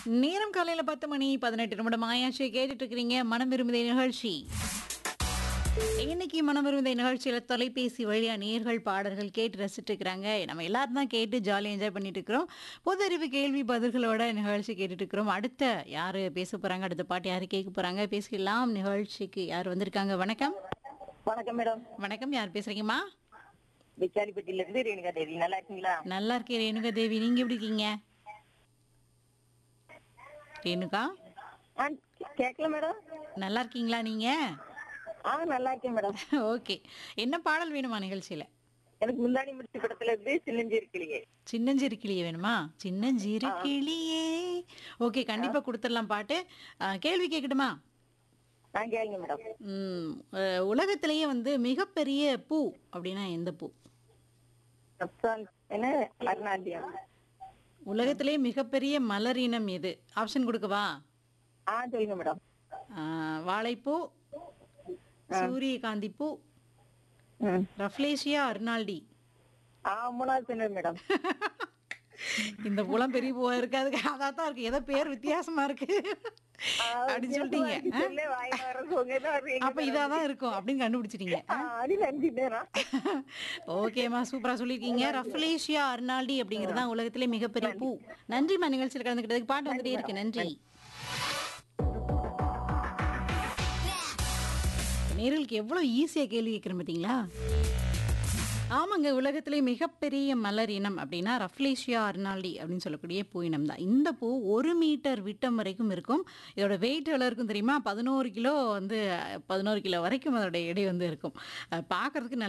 நேரம் காலையில பத்து மணி பதினெட்டு நிமிடம் ஆயாச்சு கேட்டுட்டு இருக்கிறீங்க மனம் விரும்புதை நிகழ்ச்சி இன்னைக்கு மனம் விரும்புதை நிகழ்ச்சியில தொலைபேசி வழியா நேர்கள் பாடல்கள் கேட்டு ரசிச்சுட்டு இருக்கிறாங்க நம்ம எல்லாரும் தான் கேட்டு ஜாலியாக என்ஜாய் பண்ணிட்டு இருக்கிறோம் பொது அறிவு கேள்வி பதில்களோட நிகழ்ச்சி கேட்டுட்டு இருக்கிறோம் அடுத்த யாரு பேச போறாங்க அடுத்த பாட்டு யாரு கேட்க போறாங்க பேசிக்கலாம் நிகழ்ச்சிக்கு யார் வந்திருக்காங்க வணக்கம் வணக்கம் மேடம் வணக்கம் யார் பேசுறீங்கம்மா விசாரிப்பட்டியில இருந்து ரேணுகா தேவி நல்லா இருக்கீங்களா நல்லா இருக்கேன் ரேணுகா தேவி நீங்க எப்படி இருக்கீங்க ரேணுகா ஆ கேட்கல மேடம் நல்லா இருக்கீங்களா நீங்க ஆ நல்லா இருக்கேன் மேடம் ஓகே என்ன பாடல் வேணுமா நிகழ்ச்சியில எனக்கு முந்தாணி முடிச்சு படத்துல இருந்து சின்னஞ்சி இருக்கலையே சின்னஞ்சிறு கிளியே வேணுமா சின்னஞ்சிறு கிளியே ஓகே கண்டிப்பா கொடுத்துடலாம் பாட்டு ஆ, கேள்வி கேட்கட்டுமா ஆ கேளுங்க மேடம் ம், அஹ், உலகத்திலேயே வந்து மிகப்பெரிய பூ அப்படின்னா எந்த பூ ரப்சான் என்ன அருணாண்டியா உலகத்திலேயே மிகப்பெரிய மலர் இனம் எது ஆப்ஷன் கொடுக்கவா ஆ சொல்லுங்க மேடம் ஆ, வாழைப்பூ சூரியகாந்தி பூ ம் ரஃப்லேஷியா அர்னால்டி ஆ மூணாவது சொன்னது மேடம் இந்த பூலாம் பெரிய பூவா இருக்காது அதான் தான் இருக்கு ஏதோ பேர் வித்தியாசமா இருக்கு அப்படின்னு சொல்லிட்டீங்க ஆ? சொல்ல வாயில வர சொங்கதான் வருவீங்க அப்ப இதாதான் இருக்கும் அப்படின்னு கண்டுபிடிச்சிட்டீங்க ஆ, அது நினைச்சிட்டேன் ஓகேம்மா சூப்பரா சொல்லிருக்கீங்க ரஃப்லேஷியா அர்னால்டி அப்படிங்கிறது தான் உலகத்திலே மிகப்பெரிய பூ நன்றிம்மா நிகழ்ச்சியில் கலந்துக்கிட்டதுக்கு பாட்டு வந்துட்டே இருக்கு நன்றி நேர்களுக்கு எவ்வளவு ஈஸியா கேள்வி கேட்கிறேன் பாத்தீங்களா ஆமாங்க உலகத்திலே மிகப்பெரிய மலர் இனம் அப்படின்னா ரஃப்லேஷியா அர்னால்டி அப்படின்னு சொல்லக்கூடிய பூ இனம் தான் இந்த பூ ஒரு மீட்டர் விட்டம் வரைக்கும் இருக்கும் இதோட வெயிட் எவ்வளோ இருக்கும் தெரியுமா பதினோரு கிலோ வந்து பதினோரு கிலோ வரைக்கும் அதோட எடை வந்து இருக்கும் அஹ் பார்க்கறதுக்கு நல்ல